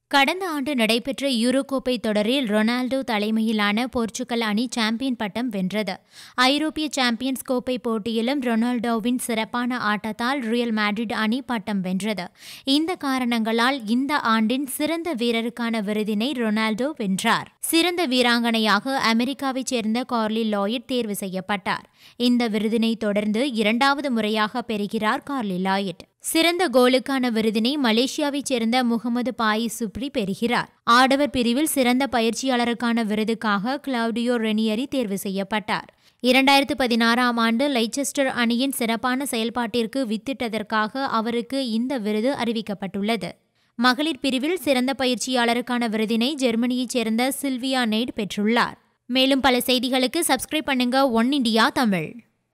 கடந்த ஆண்டு நடைபெற்ற யூரோ கோப்பை தொடரில் ரொனால்டோ தலைமையிலான போர்ச்சுகல் அணி சாம்பியன் பட்டம் வென்றது ஐரோப்பிய சாம்பியன்ஸ் கோப்பை போட்டியிலும் ரொனால்டோவின் சிறப்பான ஆட்டத்தால் ரியல் மேட்ரிட் அணி பட்டம் வென்றது இந்த காரணங்களால் இந்த ஆண்டின் சிறந்த வீரருக்கான விருதினை ரொனால்டோ வென்றார் சிறந்த வீராங்கனையாக அமெரிக்காவைச் சேர்ந்த கார்லி லாயிட் தேர்வு செய்யப்பட்டார் இந்த விருதினை தொடர்ந்து இரண்டாவது முறையாக பெறுகிறார் கார்லி லாயிட் சிறந்த கோலுக்கான விருதினை மலேசியாவைச் சேர்ந்த முகமது பாயி சுப்ரி பெறுகிறார் ஆடவர் பிரிவில் சிறந்த பயிற்சியாளருக்கான விருதுக்காக கிளவுடியோ ரெனியரி தேர்வு செய்யப்பட்டார் இரண்டாயிரத்து பதினாறாம் ஆண்டு லைச்செஸ்டர் அணியின் சிறப்பான செயல்பாட்டிற்கு வித்திட்டதற்காக அவருக்கு இந்த விருது அறிவிக்கப்பட்டுள்ளது மகளிர் பிரிவில் சிறந்த பயிற்சியாளருக்கான விருதினை ஜெர்மனியைச் சேர்ந்த சில்வியா நெய்ட் பெற்றுள்ளார் மேலும் பல செய்திகளுக்கு சப்ஸ்கிரைப் பண்ணுங்க ஒன் இண்டியா தமிழ்